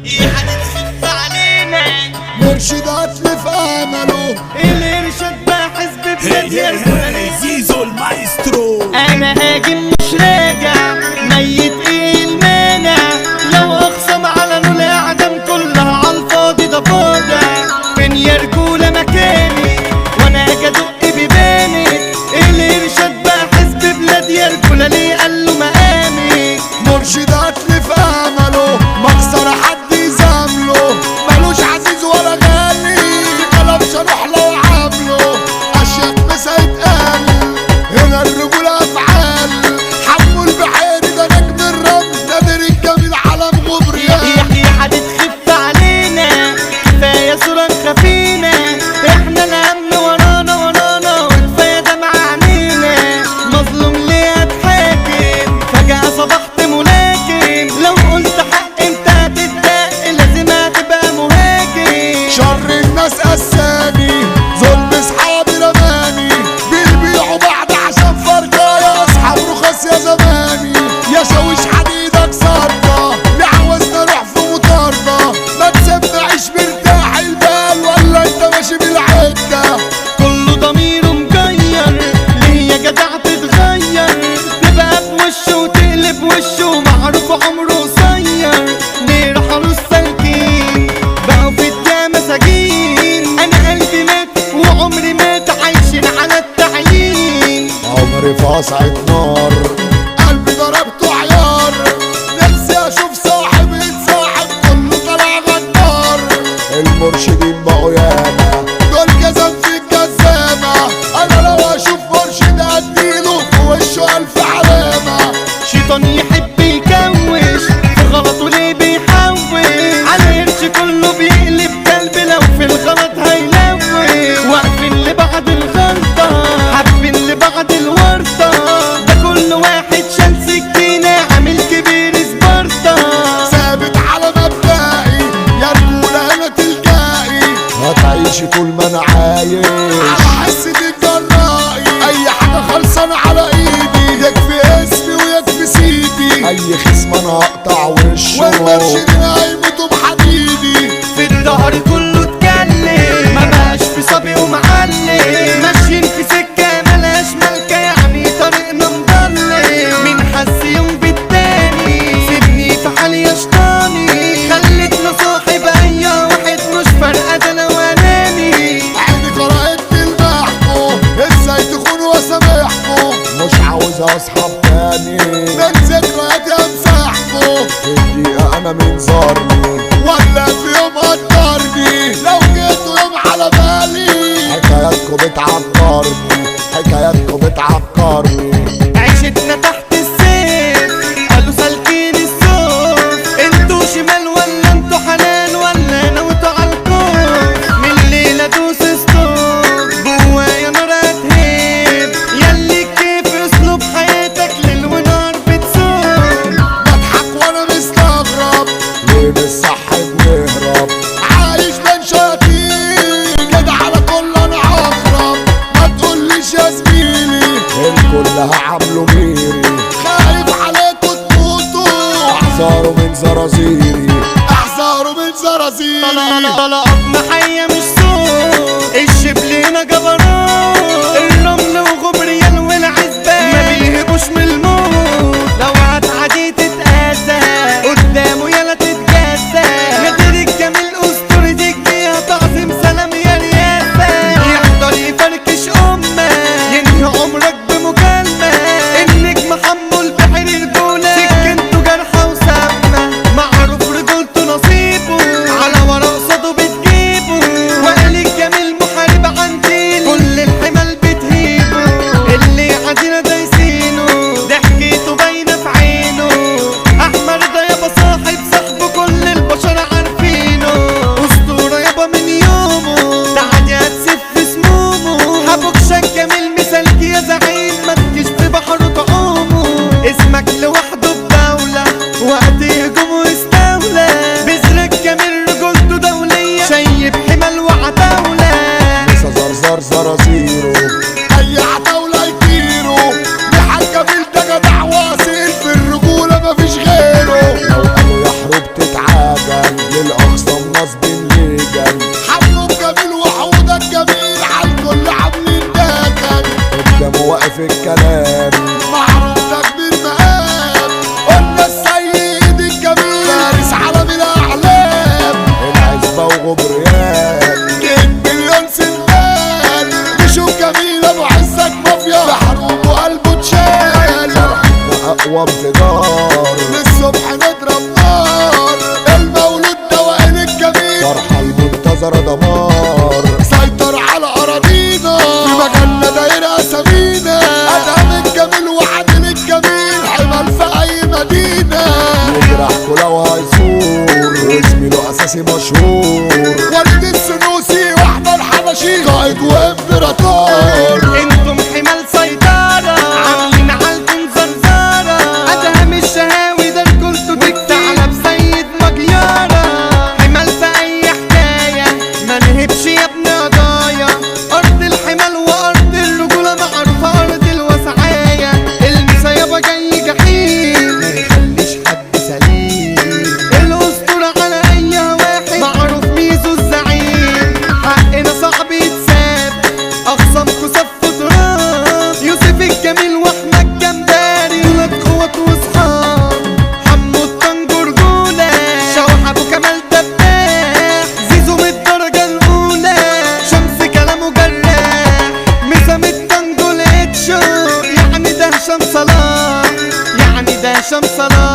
ايه هتتخف علينا مرشدات لي في امله الارشاد بقى حزب بلاد يا زيزو المايسترو انا هاجم مش راجع ميت ايه المانع لو اقسم على نول اعدام كلها على الفاضي ده فاضع فين يا رجوله مكاني وانا اجي ادق بباني الارشاد بقى حزب بلاد يا رجوله ليه قال له مقامي مرشدات لي في امله مكسر حد يزامله ملوش عزيز ولا غالي كلام شرح له عامله اشياء مش هيتقال هنا الرجولة افعال حمو البحيري ده نجم الرمز نادر الجميل علم غبريان يحيى هتتخف علينا كفايه صورة خفينا احنا الامن ورانا ورانا وكفايه دمع عينينا مظلوم ليه اتحاكم فجأة صبحت ملاكم لو قلت حق انت هتتدق لازم هتبقى مهاجم شر الناس قساني ظلم اصحابي رماني بيبيعوا بعض عشان فرقة يا اصحاب رخص يا زماني يا شاويش حديدك صارطة لعوزنا نروح في مطاردة ما تسيبنا عيش مرتاح البال ولا انت ماشي بالعدة كله ضميره مجير ليه يا جدع تتغير تبقى في وشه وتقلب وشه معروف عمره قصير ليه رحلوا السالكين بقوا في الدنيا مساجين انا قلبي مات وعمري مات عايشين على التعيين عمري في قصعة نار قلبي ضربته عيار نفسي اشوف صاحب يتصاحب كله طلع غدار المرشدين بقوا ياما دول جزم في الجزامة انا لو اشوف مرشد اديله في وشه الف علامة شيطان يحب يكوش في غلطه ليه بيحوش على قرش كله بيقلب كلب لو في الغلط هيلوش واقفين لبعض الغلطة حابين لبعض الورطة ده كل واحد شال سكينة عامل كبير سبارتا ثابت على مبدئي يا رجولة انا تلقائي هتعيشي طول ما انا عايش على حسة الجرائي اي حاجة خلصانة على ايدي يكفي اسمي ويكفي سيدي اي خصم انا هقطع وشه والمرشدين هيموتوا بحديدي في الظهر كله اتكلم ما بقاش في صبي ومعلم ماشيين في سكة ملاش ملكة يعني طريقنا مضلم من حس يوم بالتاني سيبني في حالي يا شطاني خلتنا صاحب اي واحد مش فارقة ده انا واناني عيني قرأت تلمحكوا ازاي تخونوا واسامحكوا مش عاوز اصحاب تاني من ذكرياتي امسحكوا في الدقيقة انا من زارني ولا في يوم قدرني لو جيتوا يوم على بالي حكاياتكوا بتعكرني حكاياتكوا بتعكرني عيشتنا تحت السيف قالوا سالكين السوق انتوا شمال ولا انتوا حلال ولا نوتوا عالكوف من الليلة دوس ستوب جوايا نار هتهيب ياللي كيف اسلوب حياتك ليل ونار بتسوق بضحك وانا مستغرب ليه مش صح بنهرب عايش بين شياطين كده على كل انا اغرب ما تقوليش يا زميلي الكل هعمله ميري خايف عليكوا تموتوا احذروا من زرازيري احذروا من زرازيري طلقاتنا حية مش صوت الشبلينا جبروت الرمل وغبريال والعزبان ما بيهبوش من الموت لو هتعدي تتأذى قدامه يلا تتجازى نادر الجميل أسطورة الجهة تعظيم سلام يا رياسة يحضر يفركش أمة ينهي عمرك بمكالمة النجم حمو البحر الجولة سكنته جرحى وسامة معروف رجولته نصيبه على ورا قصاده بتجيبه وقال الجميل محارب عنديل كل الحمل بتهيبه اللي عدينا دايسينه ضحكته باينه في عينه احمر ده يابا صاحب صاحبه كل البشر عارفينه اسطوره يابا من يومه ده عادي هتسف سمومه ابوك شك جميل مثالك يا زعيم ما تجيش في بحره تعومه اسمك لوحده بدوله وقت هجومه استولى بذرك جميل رجولته دوليه شايب حمل وعتاوله لسه زرزر زرازيرو اي عتاولة يطيروا لحد جميل ده جدع واصل في الرجولة مفيش غيره لو قالوا يا حروب تتعادل سياسي مشهور وليد السنوسي واحمد حبشي قائد وامبراطور انتم حمال سيطرة عاملين عالكم زرزارة ادهم الشهاوي ده الكل تكتعلى بسيد مجيارة حمال في اي حكاية ما نهبش يا ابن قضايا ارض الحمال وارض الرجولة معروفة ارض الوسعاية المسيبة جاي جحيم ما يخليش حد سليم الاسطورة على اي واحد معروف ميزو الزعيم حقنا صعب يتساب اخصامكوا سفوا تراب يوسف الجميل واحمد جمبري ولاد اخوات واصحاب حمو الطنجر جولة شوح ابو كمال دباح زيزو من الدرجة الاولى شمس كلامه جراح مسام الطنجر اتشو يعني ده هشام صلاح يعني ده هشام صلاح